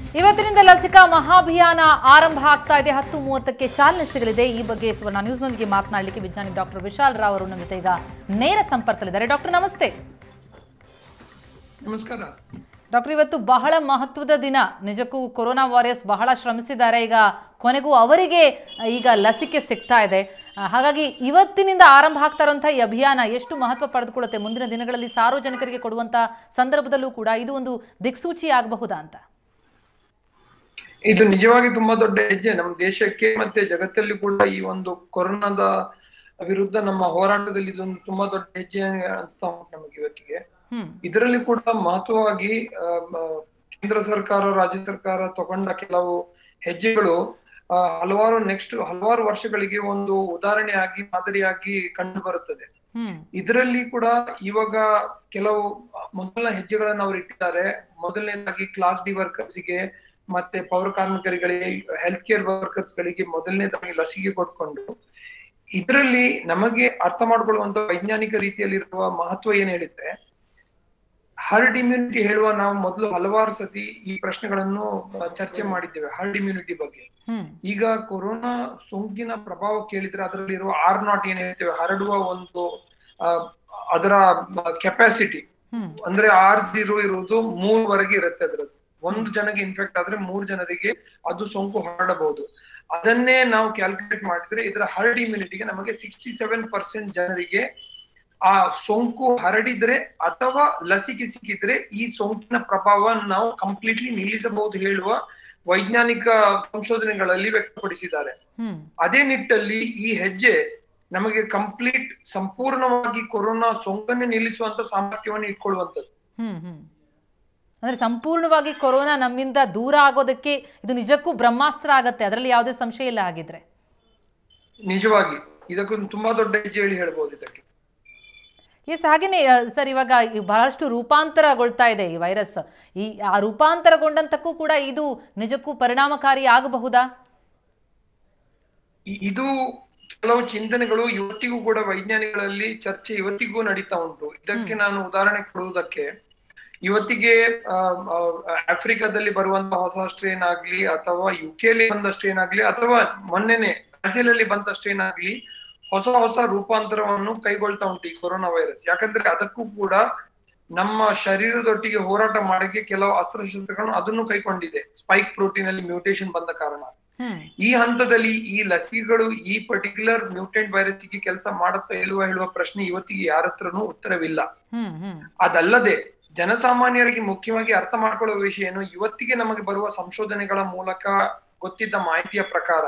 ಇವತ್ತಿನಿಂದ ಲಸಿಕಾ ಮಹಾಭಿಯಾನ ಆರಂಭ ಆಗ್ತಾ ಇದೆ ಹತ್ತು ಮೂವತ್ತಕ್ಕೆ ಚಾಲನೆ ಸಿಗಲಿದೆ ಈ ಬಗ್ಗೆ ಸುವರ್ಣ ನ್ಯೂಸ್ನೊಂದಿಗೆ ಮಾತನಾಡಲಿಕ್ಕೆ ವಿಜ್ಞಾನಿ ಡಾಕ್ಟರ್ ವಿಶಾಲ್ ರಾವ್ ಅವರು ನಮ್ಮ ಜೊತೆ ಈಗ ನೇರ ಸಂಪರ್ಕದಲ್ಲಿದ್ದಾರೆ ಡಾಕ್ಟರ್ ನಮಸ್ತೆ ನಮಸ್ಕಾರ ಡಾಕ್ಟರ್ ಇವತ್ತು ಬಹಳ ಮಹತ್ವದ ದಿನ ನಿಜಕ್ಕೂ ಕೊರೋನಾ ವಾರಿಯರ್ಸ್ ಬಹಳ ಶ್ರಮಿಸಿದ್ದಾರೆ ಈಗ ಕೊನೆಗೂ ಅವರಿಗೆ ಈಗ ಲಸಿಕೆ ಸಿಗ್ತಾ ಇದೆ ಆ, ಹಾಗಾಗಿ ಇವತ್ತಿನಿಂದ ಆರಂಭ ಆಗ್ತಾ ಇರುವಂತಹ ಈ ಅಭಿಯಾನ ಎಷ್ಟು ಮಹತ್ವ ಪಡೆದುಕೊಳ್ಳುತ್ತೆ ಮುಂದಿನ ದಿನಗಳಲ್ಲಿ ಸಾರ್ವಜನಿಕರಿಗೆ ಕೊಡುವಂತ ಸಂದರ್ಭದಲ್ಲೂ ಕೂಡ ಇದು ಒಂದು ದಿಕ್ಸೂಚಿ ಆಗಬಹುದಾ ಅಂತ ಇದು ನಿಜವಾಗಿ ತುಂಬಾ ದೊಡ್ಡ ಹೆಜ್ಜೆ ನಮ್ಮ ದೇಶಕ್ಕೆ ಮತ್ತೆ ಜಗತ್ತಲ್ಲಿ ಕೂಡ ಈ ಒಂದು ಕೊರೋನಾದ ವಿರುದ್ಧ ನಮ್ಮ ಹೋರಾಟದಲ್ಲಿ ಇದೊಂದು ತುಂಬಾ ದೊಡ್ಡ ಹೆಜ್ಜೆ ಅನಿಸ್ತಾ ಉಂಟು ನಮಗೆ ಇವತ್ತಿಗೆ ಹ್ಮ್ ಇದರಲ್ಲಿ ಕೂಡ ಮಹತ್ವವಾಗಿ ಆ, ಮ, ಕೇಂದ್ರ ಸರ್ಕಾರ ರಾಜ್ಯ ಸರ್ಕಾರ ತಗೊಂಡ ಕೆಲವು ಹೆಜ್ಜೆಗಳು ಆ, ಹಲವಾರು ನೆಕ್ಸ್ಟ್ ಹಲವಾರು ವರ್ಷಗಳಿಗೆ ಒಂದು ಉದಾಹರಣೆಯಾಗಿ ಮಾದರಿಯಾಗಿ ಕಂಡು ಬರುತ್ತದೆ ಹ್ಮ್ ಇದರಲ್ಲಿ ಕೂಡ ಇವಾಗ ಕೆಲವು ಮೊದಲ ಹೆಜ್ಜೆಗಳನ್ನು ಅವರು ಇಟ್ಟಿದ್ದಾರೆ ಮೊದಲನೇದಾಗಿ ಕ್ಲಾಸ್ ಡಿ ವರ್ಕರ್ಸ್ಗೆ ಮತ್ತೆ ಪೌರ ಕಾರ್ಮಿಕರಿಗೆ ಹೆಲ್ತ್ ಕೇರ್ ವರ್ಕರ್ಸ್ ಗಳಿಗೆ ಮೊದಲನೇದಾಗಿ ಲಸಿಕೆ ಕೊಟ್ಕೊಂಡು ಇದರಲ್ಲಿ ನಮಗೆ ಅರ್ಥ ಮಾಡ್ಕೊಳ್ಳುವಂತ ವೈಜ್ಞಾನಿಕ ರೀತಿಯಲ್ಲಿರುವ ಮಹತ್ವ ಏನ್ ಹೇಳಿದ್ರೆ ಹರ್ಡ್ ಇಮ್ಯುನಿಟಿ ಹೇಳುವ ನಾವು ಮೊದಲು ಹಲವಾರು ಸತಿ ಈ ಪ್ರಶ್ನೆಗಳನ್ನು ಆ, ಚರ್ಚೆ ಮಾಡಿದ್ದೇವೆ ಹರ್ಡ್ ಇಮ್ಯುನಿಟಿ ಬಗ್ಗೆ ಹ್ಮ್ ಈಗ ಕೊರೋನಾ ಸೋಂಕಿನ ಪ್ರಭಾವ ಕೇಳಿದ್ರೆ ಅದರಲ್ಲಿ ಇರುವ ಆರ್ ನಾಟ್ ಏನ್ ಹೇಳ್ತೇವೆ ಹರಡುವ ಒಂದು ಆ, ಅದರ ಕೆಪಾಸಿಟಿ ಹ್ಮ್ ಅಂದ್ರೆ ಆರ್ ಜೀರೋ ಇರುವುದು ಮೂರ್ವರೆಗೆ ಇರುತ್ತೆ ಅದರದ್ದು ಒಂದು ಜನಕ್ಕೆ ಇನ್ಫೆಕ್ಟ್ ಆದ್ರೆ ಮೂರ್ ಜನರಿಗೆ ಅದು ಸೋಂಕು ಹರಡಬಹುದು ಅದನ್ನೇ ನಾವು ಕ್ಯಾಲ್ಕುಲೇಟ್ ಮಾಡಿದ್ರೆ ಇದರ ಹರ್ಡ್ ಇಮ್ಯುನಿಟಿಗೆ ನಮಗೆ ಸಿಕ್ಸ್ಟಿ ಸೆವೆನ್ ಪರ್ಸೆಂಟ್ ಜನರಿಗೆ ಆ ಸೋಂಕು ಹರಡಿದ್ರೆ ಅಥವಾ ಲಸಿಕೆ ಸಿಕ್ಕಿದ್ರೆ ಈ ಸೋಂಕಿನ ಪ್ರಭಾವ ನಾವು ಕಂಪ್ಲೀಟ್ಲಿ ನಿಲ್ಲಿಸಬಹುದು ಹೇಳುವ ವೈಜ್ಞಾನಿಕ ಸಂಶೋಧನೆಗಳಲ್ಲಿ ವ್ಯಕ್ತಪಡಿಸಿದ್ದಾರೆ ಹ್ಮ್ ಅದೇ ನಿಟ್ಟಲ್ಲಿ ಈ ಹೆಜ್ಜೆ ನಮಗೆ ಕಂಪ್ಲೀಟ್ ಸಂಪೂರ್ಣವಾಗಿ ಕೊರೋನಾ ಸೋಂಕನ್ನೇ ನಿಲ್ಲಿಸುವಂತ ಸಾಮರ್ಥ್ಯವನ್ನು ಇಟ್ಕೊಳ್ಳುವಂಥದ್ದು ಹ್ಮ್ ಹ್ಮ್ ಅಂದ್ರೆ ಸಂಪೂರ್ಣವಾಗಿ ಕೊರೋನಾ ನಮ್ಮಿಂದ ದೂರ ಆಗೋದಕ್ಕೆ ಇದು ನಿಜಕ್ಕೂ ಬ್ರಹ್ಮಾಸ್ತ್ರ ಆಗತ್ತೆ ಅದರಲ್ಲಿ ಯಾವುದೇ ಸಂಶಯ ಇಲ್ಲ ಹಾಗಿದ್ರೆ ನಿಜವಾಗಿ ಇದಕ್ಕೊಂದು ತುಂಬಾ ದೊಡ್ಡ ಹೆಜ್ಜೆ ಹೇಳಿ ಹೇಳ್ಬೋದು ಇದಕ್ಕೆ ಎಸ್ ಹಾಗೇನೆ ಆ, ಸರ್ ಇವಾಗ ಈ ಬಹಳಷ್ಟು ರೂಪಾಂತರಗೊಳ್ತಾ ಇದೆ ಈ ವೈರಸ್ ಈ ಆ ರೂಪಾಂತರಗೊಂಡಂತಕ್ಕೂ ಕೂಡ ಇದು ನಿಜಕ್ಕೂ ಪರಿಣಾಮಕಾರಿ ಆಗಬಹುದಾ ಇ- ಇದು ಕೆಲವು ಚಿಂತನೆಗಳು ಇವತ್ತಿಗೂ ಕೂಡ ವೈಜ್ಞಾನಿಗಳಲ್ಲಿ ಚರ್ಚೆ ಇವತ್ತಿಗೂ ನಡೀತಾ ಉಂಟು ಇದಕ್ಕೆ ನಾನು ಉದಾಹರಣೆ ಕೊಡುವುದಕ್ಕೆ ಇವತ್ತಿಗೆ ಆ, ಆ, ಆಫ್ರಿಕಾದಲ್ಲಿ ಬರುವಂತಹ ಹೊಸ ಸ್ಟ್ರೇನ್ ಆಗ್ಲಿ ಅಥವಾ ಯು ಲಿ ಬಂದ ಸ್ಟ್ರೇನ್ ಆಗ್ಲಿ ಅಥವಾ ಮೊನ್ನೆನೆ ಬ್ರೆಜಿಲ್ ಅಲ್ಲಿ ಬಂದ ಸ್ಟ್ರೇನ್ ಆಗ್ಲಿ ಹೊಸ ಹೊಸ ರೂಪಾಂತರವನ್ನು ಕೈಗೊಳ್ತಾ ಉಂಟು ಈ ಕೊರೋನಾ ವೈರಸ್ ಯಾಕಂದ್ರೆ ಅದಕ್ಕೂ ಕೂಡ ನಮ್ಮ ಶರೀರದೊಟ್ಟಿಗೆ ಹೋರಾಟ ಮಾಡಕ್ಕೆ ಕೆಲವು ಅಸ್ತ್ರಶಸ್ತ್ರಗಳನ್ನು ಅದನ್ನು ಕೈಗೊಂಡಿದೆ ಸ್ಪೈಕ್ ಪ್ರೋಟೀನ್ ಅಲ್ಲಿ ಮ್ಯೂಟೇಶನ್ ಬಂದ ಕಾರಣ ಹ್ಮ್ ಈ ಹಂತದಲ್ಲಿ ಈ ಲಸಿಕೆಗಳು ಈ ಪರ್ಟಿಕ್ಯುಲರ್ ಮ್ಯೂಟೆಂಟ್ ವೈರಸ್ ಗೆ ಕೆಲಸ ಮಾಡುತ್ತಾ ಇಲ್ವಾ ಹೇಳುವ ಪ್ರಶ್ನೆ ಇವತ್ತಿಗೆ ಯಾರ ಹತ್ರನೂ ಉತ್ತರವಿಲ್ಲ ಹ್ಮ್ ಹ್ಮ್ ಅದಲ್ಲದೆ ಜನಸಾಮಾನ್ಯರಿಗೆ ಮುಖ್ಯವಾಗಿ ಅರ್ಥ ಮಾಡ್ಕೊಳ್ಳುವ ವಿಷಯ ಏನು ಇವತ್ತಿಗೆ ನಮಗೆ ಬರುವ ಸಂಶೋಧನೆಗಳ ಮೂಲಕ ಗೊತ್ತಿದ್ದ ಮಾಹಿತಿಯ ಪ್ರಕಾರ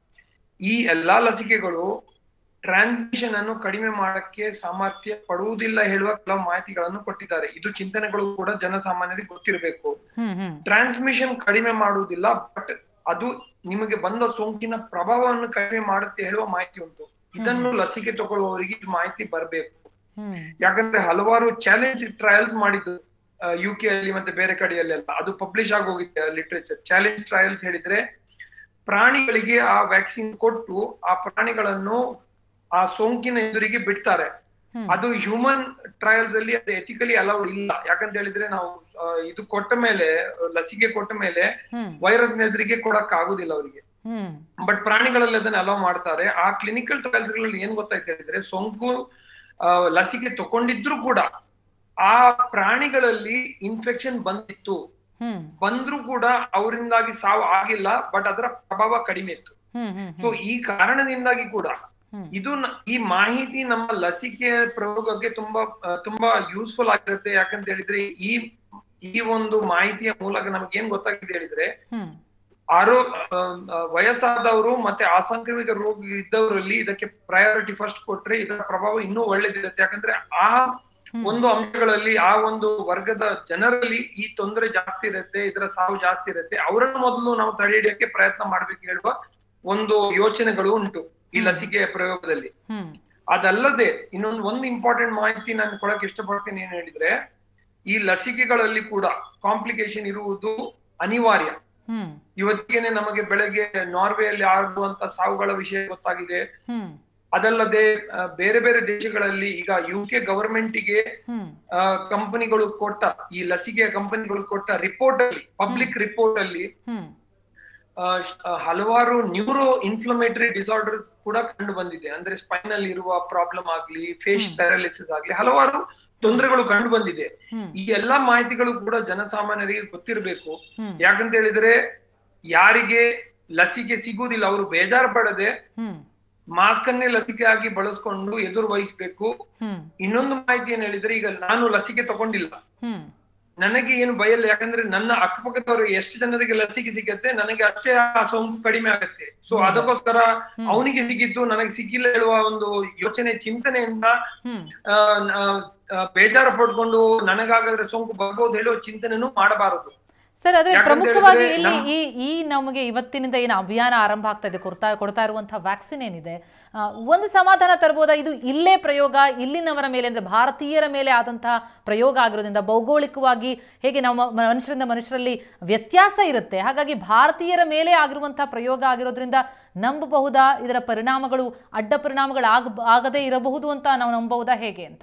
ಈ ಎಲ್ಲಾ ಲಸಿಕೆಗಳು ಟ್ರಾನ್ಸ್ಮಿಷನ್ ಅನ್ನು ಕಡಿಮೆ ಮಾಡಕ್ಕೆ ಸಾಮರ್ಥ್ಯ ಪಡುವುದಿಲ್ಲ ಹೇಳುವ ಕೆಲವು ಮಾಹಿತಿಗಳನ್ನು ಕೊಟ್ಟಿದ್ದಾರೆ ಇದು ಚಿಂತನೆಗಳು ಕೂಡ ಜನಸಾಮಾನ್ಯರಿಗೆ ಗೊತ್ತಿರಬೇಕು ಹ್ಮ್ ಹ್ಮ್ ಟ್ರಾನ್ಸ್ಮಿಷನ್ ಕಡಿಮೆ ಮಾಡುವುದಿಲ್ಲ ಬಟ್ ಅದು ನಿಮಗೆ ಬಂದ ಸೋಂಕಿನ ಪ್ರಭಾವವನ್ನು ಕಡಿಮೆ ಮಾಡುತ್ತೆ ಹೇಳುವ ಮಾಹಿತಿ ಉಂಟು ಇದನ್ನು ಲಸಿಕೆ ತಗೊಳ್ಳುವವರಿಗೆ ಇದು ಮಾಹಿತಿ ಬರಬೇಕು ಹ್ಮ್ ಯಾಕಂದ್ರೆ ಹಲವಾರು ಚಾಲೆಂಜ್ ಟ್ರಯಲ್ಸ್ ಮಾಡಿದ್ದು ಯು ಕೆ ಅಲ್ಲಿ ಮತ್ತೆ ಬೇರೆ ಕಡೆಯಲ್ಲೆಲ್ಲ ಅದು ಪಬ್ಲಿಷ್ ಆಗಿ ಹೋಗಿದೆ ಲಿಟ್ರೇಚರ್ ಚಾಲೆಂಜ್ ಟ್ರಯಲ್ಸ್ ಹೇಳಿದ್ರೆ ಪ್ರಾಣಿಗಳಿಗೆ ಆ ವ್ಯಾಕ್ಸಿನ್ ಕೊಟ್ಟು ಆ ಪ್ರಾಣಿಗಳನ್ನು ಆ ಸೋಂಕಿನ ಎದುರಿಗೆ ಬಿಡ್ತಾರೆ ಹ್ಮ್. ಅದು ಹ್ಯೂಮನ್ ಟ್ರಯಲ್ಸ್ ಅಲ್ಲಿ ಅದು ಎಥಿಕಲಿ ಅಲೌಡ್ ಇಲ್ಲ ಯಾಕಂತ ಹೇಳಿದ್ರೆ ನಾವು ಆ, ಇದು ಕೊಟ್ಟ ಮೇಲೆ ಲಸಿಕೆ ಕೊಟ್ಟ ಮೇಲೆ ಹ್ಮ್ ವೈರಸ್ ಎದುರಿಗೆ ಕೊಡಕ್ ಆಗುದಿಲ್ಲ ಅವರಿಗೆ ಹ್ಮ್ ಬಟ್ ಪ್ರಾಣಿಗಳಲ್ಲಿ ಅದನ್ನ ಅಲೋ ಮಾಡ್ತಾರೆ ಆ ಕ್ಲಿನಿಕಲ್ ಟ್ರಯಲ್ಸ್ ಗಳಲ್ಲಿ ಏನ್ ಗೊತ್ತಾಯ್ತು ಹೇಳಿದ್ರೆ ಸೋಂಕು ಆ, ಲಸಿಕೆ ತಗೊಂಡಿದ್ರು ಕೂಡ ಆ ಪ್ರಾಣಿಗಳಲ್ಲಿ ಇನ್ಫೆಕ್ಷನ್ ಬಂದಿತ್ತು ಹ್ಮ್ ಬಂದ್ರೂ ಕೂಡ ಅವರಿಂದಾಗಿ ಸಾವು ಆಗಿಲ್ಲ ಬಟ್ ಅದರ ಪ್ರಭಾವ ಕಡಿಮೆ ಇತ್ತು ಹ್ಮ್ ಹ್ಮ್ ಸೊ ಈ ಕಾರಣದಿಂದಾಗಿ ಕೂಡ ಹ್ಮ್. ಇದು ನ- ಈ ಮಾಹಿತಿ ನಮ್ಮ ಲಸಿಕೆ ಪ್ರಯೋಗಕ್ಕೆ ತುಂಬಾ ಆ, ತುಂಬಾ ಯೂಸ್ಫುಲ್ ಆಗಿರುತ್ತೆ ಯಾಕಂತ ಹೇಳಿದ್ರೆ ಈ ಈ ಒಂದು ಮಾಹಿತಿಯ ಮೂಲಕ ನಮ್ಗೆ ಏನ್ ಗೊತ್ತಾಗಿದೆ ಹೇಳಿದ್ರೆ ಹ್ಮ್ ಆರೋ ಆ, ಆ, ವಯಸ್ಸಾದವರು ಮತ್ತೆ ಅಸಾಂಕ್ರಾಮಿಕ ರೋಗ ಇದ್ದವರಲ್ಲಿ ಇದಕ್ಕೆ ಪ್ರಯಾರಿಟಿ ಫಸ್ಟ್ ಕೊಟ್ರೆ ಇದರ ಪ್ರಭಾವ ಇನ್ನೂ ಒಳ್ಳೇದಿರುತ್ತೆ ಯಾಕಂದ್ರೆ ಆ ಹ್ಮ್. ಒಂದು ಅಂಶಗಳಲ್ಲಿ ಆ ಒಂದು ವರ್ಗದ ಜನರಲ್ಲಿ ಈ ತೊಂದರೆ ಜಾಸ್ತಿ ಇರುತ್ತೆ ಇದರ ಸಾವು ಜಾಸ್ತಿ ಇರುತ್ತೆ ಅವರನ್ನು ಮೊದಲು ನಾವು ತಡೆ ಹಿಡಿಯಕ್ಕೆ ಪ್ರಯತ್ನ ಮಾಡ್ಬೇಕು ಹೇಳುವ ಒಂದು ಯೋಚನೆಗಳು ಉಂಟು ಈ ಲಸಿಕೆಯ ಪ್ರಯೋಗದಲ್ಲಿ ಹ್ಮ್ ಅದಲ್ಲದೆ ಇನ್ನೊಂದು ಒಂದು ಇಂಪಾರ್ಟೆಂಟ್ ಮಾಹಿತಿ ನಾನು ಕೊಡಕ್ಕೆ ಇಷ್ಟಪಡ್ತೀನಿ ಏನ್ ಹೇಳಿದ್ರೆ ಈ ಲಸಿಕೆಗಳಲ್ಲಿ ಕೂಡ ಕಾಂಪ್ಲಿಕೇಶನ್ ಇರುವುದು ಅನಿವಾರ್ಯ ಹ್ಮ್ ಇವತ್ತಿಗೆನೆ ನಮಗೆ ಬೆಳಗ್ಗೆ ನಾರ್ವೆಯಲ್ಲಿ ಆಗುವಂತ ಸಾವುಗಳ ವಿಷಯ ಗೊತ್ತಾಗಿದೆ ಹ್ಮ್ ಅದಲ್ಲದೆ ಆ, ಬೇರೆ ಬೇರೆ ದೇಶಗಳಲ್ಲಿ ಈಗ ಯು ಕೆ ಗವರ್ಮೆಂಟಿಗೆ ಹ್ಮ್ ಕಂಪನಿಗಳು ಕೊಟ್ಟ ಈ ಲಸಿಕೆಯ ಕಂಪನಿಗಳು ಕೊಟ್ಟ ರಿಪೋರ್ಟ್ ಅಲ್ಲಿ ಪಬ್ಲಿಕ್ ರಿಪೋರ್ಟ್ ಅಲ್ಲಿ ಹ್ಮ್ ಆ, ಶ್- ಆ, ಹಲವಾರು ನ್ಯೂರೋ ಇನ್ಫ್ಲಮೇಟರಿ ಡಿಸಾರ್ಡರ್ಸ್ ಕೂಡ ಕಂಡು ಬಂದಿದೆ ಅಂದ್ರೆ ಸ್ಪೈನಲ್ ಇರುವ ಪ್ರಾಬ್ಲಮ್ ಆಗ್ಲಿ ಫೇಸ್ ಪ್ಯಾರಾಲಿಸಿಸ್ ಆಗ್ಲಿ ಹಲವಾರು ತೊಂದರೆಗಳು ಕಂಡು ಬಂದಿದೆ ಹ್ಮ್ ಈ ಎಲ್ಲಾ ಮಾಹಿತಿಗಳು ಕೂಡ ಜನಸಾಮಾನ್ಯರಿಗೆ ಗೊತ್ತಿರಬೇಕು ಹ್ಮ್ ಯಾಕಂತ ಹೇಳಿದ್ರೆ ಯಾರಿಗೆ ಲಸಿಕೆ ಸಿಗುವುದಿಲ್ಲ ಅವರು ಬೇಜಾರು ಪಡದೆ ಹ್ಮ್ ಮಾಸ್ಕ್ ಅನ್ನೇ ಲಸಿಕೆ ಆಗಿ ಬಳಸ್ಕೊಂಡು ಎದುರು ವಹಿಸ್ಬೇಕು ಹ್ಮ್ ಇನ್ನೊಂದು ಮಾಹಿತಿ ಏನ್ ಹೇಳಿದ್ರೆ ಈಗ ನಾನು ಲಸಿಕೆ ತಗೊಂಡಿಲ್ಲ ಹ್ಮ್ ನನಗೆ ಏನು ಭಯ ಇಲ್ಲ ಯಾಕಂದ್ರೆ ನನ್ನ ಅಕ್ಕಪಕ್ಕದವರು ಎಷ್ಟು ಜನರಿಗೆ ಲಸಿಕೆ ಸಿಗತ್ತೆ ನನಗೆ ಅಷ್ಟೇ ಆ ಸೋಂಕು ಕಡಿಮೆ ಆಗತ್ತೆ ಸೊ ಅದಕ್ಕೋಸ್ಕರ ಅವನಿಗೆ ಸಿಕ್ಕಿದ್ದು ನನಗೆ ಸಿಕ್ಕಿಲ್ಲ ಹೇಳುವ ಒಂದು ಯೋಚನೆ ಚಿಂತನೆಯಿಂದ ಹ್ಮ್ ಆ, ನ- ಆ, ಬೇಜಾರು ಪಡ್ಕೊಂಡು ನನಗಾಗಾದ್ರೆ ಸೋಂಕು ಬರ್ಬೋದು ಹೇಳುವ ಚಿಂತನೆನೂ ಮಾಡಬಾರದು ಸರ್ ಅದೇ ಯಾಕಂತ ಪ್ರಮುಖವಾಗಿ ಹೇಳಿದ್ರೆ ಇಲ್ಲಿ ನಮ್ಮ- ಈ ಈ ನಮಗೆ ಇವತ್ತಿನಿಂದ ಏನು ಅಭಿಯಾನ ಆರಂಭ ಆಗ್ತಾ ಇದೆ ಕೊಡ್ತಾ ಕೊಡ್ತಾ ಇರುವಂತಹ ವ್ಯಾಕ್ಸಿನ್ ಏನಿದೆ ಆ, ಒಂದು ಸಮಾಧಾನ ತರ್ಬೋದಾ ಇದು ಇಲ್ಲೇ ಪ್ರಯೋಗ ಇಲ್ಲಿನವರ ಮೇಲೆ ಅಂದ್ರೆ ಭಾರತೀಯರ ಮೇಲೆ ಆದಂತಹ ಪ್ರಯೋಗ ಆಗಿರೋದ್ರಿಂದ ಭೌಗೋಳಿಕವಾಗಿ ಹೇಗೆ ನಮ್ಮ ಮ- ಮನುಷ್ಯರಿಂದ ಮನುಷ್ಯರಲ್ಲಿ ವ್ಯತ್ಯಾಸ ಇರುತ್ತೆ ಹಾಗಾಗಿ ಭಾರತೀಯರ ಮೇಲೆ ಆಗಿರುವಂತಹ ಪ್ರಯೋಗ ಆಗಿರೋದ್ರಿಂದ ನಂಬಬಹುದಾ ಇದರ ಪರಿಣಾಮಗಳು ಅಡ್ಡ ಪರಿಣಾಮಗಳು ಆಗ ಆಗದೇ ಇರಬಹುದು ಅಂತ ನಾವು ನಂಬಬಹುದಾ ಹೇಗೆ ಅಂತ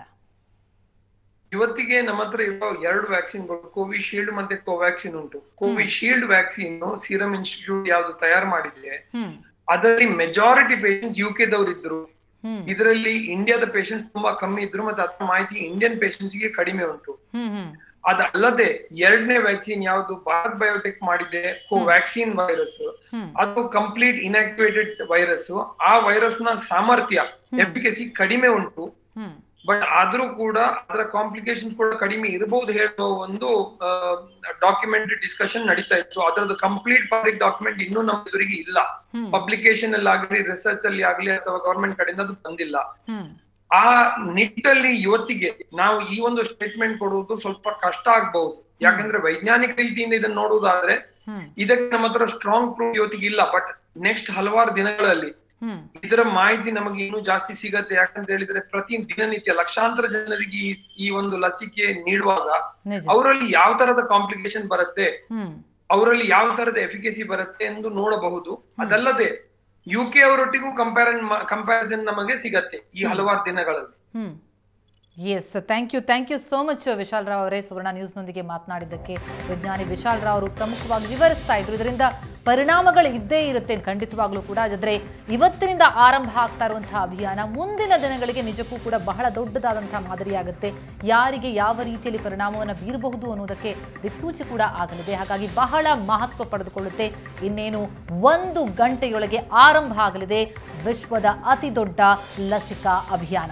ಇವತ್ತಿಗೆ ನಮ್ಮ ಹತ್ರ ಇರೋ ಎರಡು ವ್ಯಾಕ್ಸಿನ್ಗಳು ಕೋವಿಶೀಲ್ಡ್ ಮತ್ತೆ ಕೋವ್ಯಾಕ್ಸಿನ್ ಉಂಟು ಕೋವಿಶೀಲ್ಡ್ ವ್ಯಾಕ್ಸಿನ್ ಸಿರಮ್ ಇನ್ಸ್ಟಿಟ್ಯೂಟ್ ಯಾವ್ದು ತಯಾರು ಮಾಡಿದೆ ಹ್ಮ್ ಅದರಲ್ಲಿ ಮೆಜಾರಿಟಿ ಪೇಷಂಟ್ಸ್ ಯು ಕೆದವ್ರು ಇದ್ರು ಹ್ಮ್ ಇದರಲ್ಲಿ ಇಂಡಿಯಾದ ಪೇಷಂಟ್ಸ್ ತುಂಬಾ ಕಮ್ಮಿ ಇದ್ರು ಮತ್ತೆ ಅದ್ರ ಮಾಹಿತಿ ಇಂಡಿಯನ್ ಪೇಷಂಟ್ಸ್ ಗೆ ಕಡಿಮೆ ಉಂಟು ಹ್ಮ್ ಹ್ಮ್ ಅದಲ್ಲದೆ ಎರಡನೇ ವ್ಯಾಕ್ಸಿನ್ ಯಾವ್ದು ಭಾರತ್ ಬಯೋಟೆಕ್ ಮಾಡಿದೆ ಕೋವ್ಯಾಕ್ಸಿನ್ ವೈರಸ್ ಹ್ಮ್ ಅದು ಕಂಪ್ಲೀಟ್ ಇನ್ಆಕ್ಟಿವೇಟೆಡ್ ವೈರಸ್ ಆ ವೈರಸ್ ನ ಸಾಮರ್ಥ್ಯ ಎಫಿಕಸಿ ಕಡಿಮೆ ಉಂಟು ಹ್ಮ್ ಬಟ್ ಆದ್ರೂ ಕೂಡ ಅದರ ಕಾಂಪ್ಲಿಕೇಶನ್ಸ್ ಕೂಡ ಕಡಿಮೆ ಇರಬಹುದು ಹೇಳುವ ಒಂದು ಡಾಕ್ಯುಮೆಂಟ್ ಡಿಸ್ಕಷನ್ ನಡೀತಾ ಇತ್ತು ಅದರದ್ದು ಕಂಪ್ಲೀಟ್ ಪಬ್ಲಿಕ್ ಡಾಕ್ಯುಮೆಂಟ್ ಇನ್ನೂ ನಮ್ಮ ಎದುರಿಗೆ ಇಲ್ಲ ಹ್ಮ್. ಪಬ್ಲಿಕೇಶನ್ ಅಲ್ಲಿ ಆಗ್ಲಿ ರಿಸರ್ಚ್ ಅಲ್ಲಿ ಆಗ್ಲಿ ಅಥವಾ ಗವರ್ಮೆಂಟ್ ಕಡೆಯಿಂದ ಅದು ಬಂದಿಲ್ಲ ಹ್ಮ್ ಆ ನಿಟ್ಟಲ್ಲಿ ಇವತ್ತಿಗೆ ನಾವು ಈ ಒಂದು ಸ್ಟೇಟ್ಮೆಂಟ್ ಕೊಡುವುದು ಸ್ವಲ್ಪ ಕಷ್ಟ ಆಗ್ಬಹುದು ಯಾಕಂದ್ರೆ ವೈಜ್ಞಾನಿಕ ರೀತಿಯಿಂದ ಇದನ್ನ ನೋಡುವುದಾದ್ರೆ ಹ್ಮ್ ಇದಕ್ಕೆ ನಮ್ಮ ಹತ್ರ ಸ್ಟ್ರಾಂಗ್ ಪ್ರೂಫ್ ಇವತ್ತಿಗೆ ಇಲ್ಲ ಬಟ್ ನೆಕ್ಸ್ಟ್ ಹಲವಾರು ದಿನಗಳಲ್ಲಿ ಹ್ಮ್ ಇದರ ಮಾಹಿತಿ ನಮಗೆ ಇನ್ನೂ ಜಾಸ್ತಿ ಸಿಗತ್ತೆ ಯಾಕಂತ ಹೇಳಿದ್ರೆ ಪ್ರತಿ ದಿನನಿತ್ಯ ಲಕ್ಷಾಂತರ ಜನರಿಗೆ ಈ- ಈ ಒಂದು ಲಸಿಕೆ ನೀಡುವಾಗ ನಿಜ ಅವರಲ್ಲಿ ಯಾವ ತರದ ಕಾಂಪ್ಲಿಕೇಶನ್ ಬರುತ್ತೆ ಹ್ಮ್ ಅವರಲ್ಲಿ ಯಾವ ತರದ ಎಫಿಕಸಿ ಬರುತ್ತೆ ಎಂದು ನೋಡಬಹುದು ಅದಲ್ಲದೆ ಯು ಕೆ ಅವರೊಟ್ಟಿಗೂ ಕಂಪ್ಯಾರನ್ ಕಂಪ್ಯಾರಿಸನ್ ನಮಗೆ ಸಿಗತ್ತೆ ಈ ಹಲವಾರು ದಿನಗಳಲ್ಲಿ ಹ್ಮ್ yes thank you thank you so much Vishal Rao ಅವರೇ ಸುವರ್ಣ ನ್ಯೂಸ್ನೊಂದಿಗೆ ಮಾತನಾಡಿದ್ದಕ್ಕೆ ವಿಜ್ಞಾನಿ ವಿಶಾಲ್ ರಾವ್ ಅವರು ಪ್ರಮುಖವಾಗಿ ವಿವರಿಸ್ತಾ ಇದ್ರು ಇದರಿಂದ ಪರಿಣಾಮಗಳು ಇದ್ದೇ ಇರುತ್ತೆ ಖಂಡಿತವಾಗ್ಲೂ ಕೂಡ ಆದರೆ ಇವತ್ತಿನಿಂದ ಆರಂಭ ಆಗ್ತಾ ಇರುವಂತಹ ಅಭಿಯಾನ ಮುಂದಿನ ದಿನಗಳಿಗೆ ನಿಜಕ್ಕೂ ಕೂಡ ಬಹಳ ದೊಡ್ಡದಾದಂತಹ ಮಾದರಿಯಾಗುತ್ತೆ ಯಾರಿಗೆ ಯಾವ ರೀತಿಯಲ್ಲಿ ಪರಿಣಾಮವನ್ನು ಬೀರಬಹುದು ಅನ್ನೋದಕ್ಕೆ ದಿಕ್ಸೂಚಿ ಕೂಡ ಆಗಲಿದೆ ಹಾಗಾಗಿ ಬಹಳ ಮಹತ್ವ ಪಡೆದುಕೊಳ್ಳುತ್ತೆ ಇನ್ನೇನು ಒಂದು ಗಂಟೆಯೊಳಗೆ ಆರಂಭ ಆಗಲಿದೆ ವಿಶ್ವದ ಅತಿ ದೊಡ್ಡ ಲಸಿಕಾ ಅಭಿಯಾನ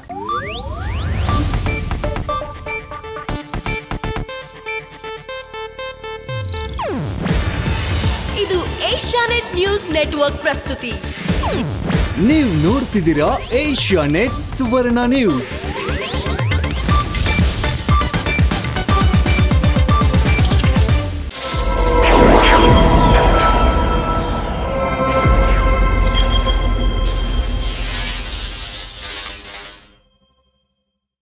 ಇದು ಏಷ್ಯಾನೆಟ್ ನ್ಯೂಸ್ ನೆಟ್ವರ್ಕ್ ಪ್ರಸ್ತುತಿ ನೀವು ನೋಡ್ತಿದ್ದೀರಾ ಏಷ್ಯಾ ನೆಟ್ ಸುವರ್ಣ ನ್ಯೂಸ್